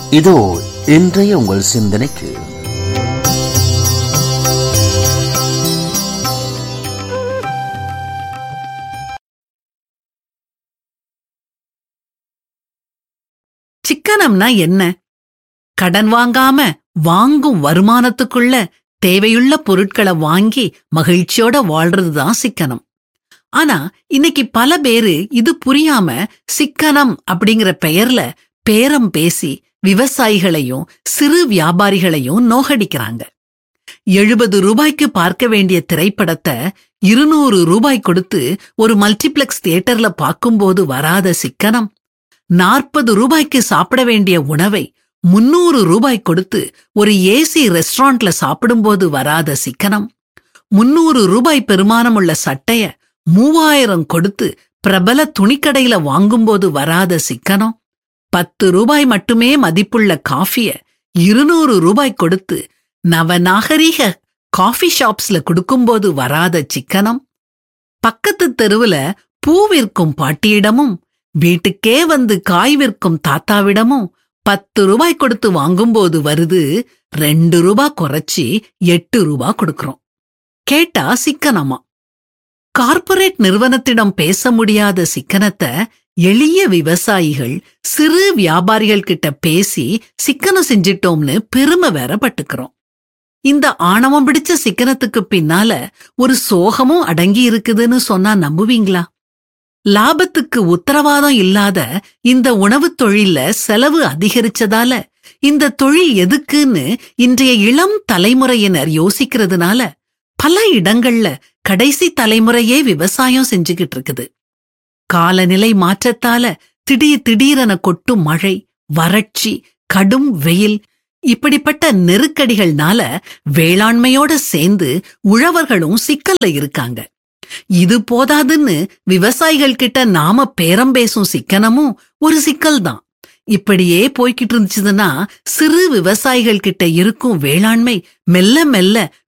இதோ இன்றைய உங்கள் சிந்தனைக்கு சிக்கனம்னா என்ன கடன் வாங்காம வாங்கும் வருமானத்துக்குள்ள தேவையுள்ள பொருட்களை வாங்கி மகிழ்ச்சியோட வாழ்றதுதான் சிக்கனம் ஆனா இன்னைக்கு பல பேரு இது புரியாம சிக்கனம் அப்படிங்கிற பெயர்ல பேரம் பேசி விவசாயிகளையும் சிறு வியாபாரிகளையும் நோகடிக்கிறாங்க எழுபது ரூபாய்க்கு பார்க்க வேண்டிய திரைப்படத்தை இருநூறு ரூபாய் கொடுத்து ஒரு மல்டிப்ளெக்ஸ் தியேட்டர்ல பார்க்கும்போது வராத சிக்கனம் நாற்பது ரூபாய்க்கு சாப்பிட வேண்டிய உணவை முன்னூறு ரூபாய் கொடுத்து ஒரு ஏசி ரெஸ்டாரண்ட்ல சாப்பிடும்போது வராத சிக்கனம் முன்னூறு ரூபாய் பெருமானமுள்ள சட்டைய மூவாயிரம் கொடுத்து பிரபல துணிக்கடையில வாங்கும்போது வராத சிக்கனம் பத்து ரூபாய் மட்டுமே மதிப்புள்ள காஃபிய இருநூறு ரூபாய் கொடுத்து நவநாகரீக காஃபி ஷாப்ஸ்ல கொடுக்கும்போது வராத சிக்கனம் பக்கத்து தெருவுல பூ விற்கும் பாட்டியிடமும் வீட்டுக்கே வந்து காய் விற்கும் தாத்தாவிடமும் பத்து ரூபாய் கொடுத்து வாங்கும்போது வருது ரெண்டு ரூபா குறைச்சி எட்டு ரூபா கொடுக்கறோம் கேட்டா சிக்கனமா கார்ப்பரேட் நிறுவனத்திடம் பேச முடியாத சிக்கனத்தை எளிய விவசாயிகள் சிறு வியாபாரிகள் கிட்ட பேசி சிக்கனம் செஞ்சிட்டோம்னு பெருமை வேற பட்டுக்கிறோம் இந்த ஆணவம் பிடிச்ச சிக்கனத்துக்கு பின்னால ஒரு சோகமும் அடங்கி இருக்குதுன்னு சொன்னா நம்புவீங்களா லாபத்துக்கு உத்தரவாதம் இல்லாத இந்த உணவுத் தொழில்ல செலவு அதிகரிச்சதால இந்த தொழில் எதுக்குன்னு இன்றைய இளம் தலைமுறையினர் யோசிக்கிறதுனால பல இடங்கள்ல கடைசி தலைமுறையே விவசாயம் செஞ்சுகிட்டு இருக்குது காலநிலை மாற்றத்தால திடீர் திடீரென கொட்டும் மழை வறட்சி கடும் வெயில் இப்படிப்பட்ட நெருக்கடிகள்னால வேளாண்மையோட சேர்ந்து உழவர்களும் சிக்கல்ல இருக்காங்க இது போதாதுன்னு விவசாயிகள் கிட்ட நாம பேரம் பேசும் சிக்கனமும் ஒரு சிக்கல் தான் இப்படியே போய்கிட்டு இருந்துச்சுன்னா சிறு விவசாயிகள் கிட்ட இருக்கும் வேளாண்மை மெல்ல மெல்ல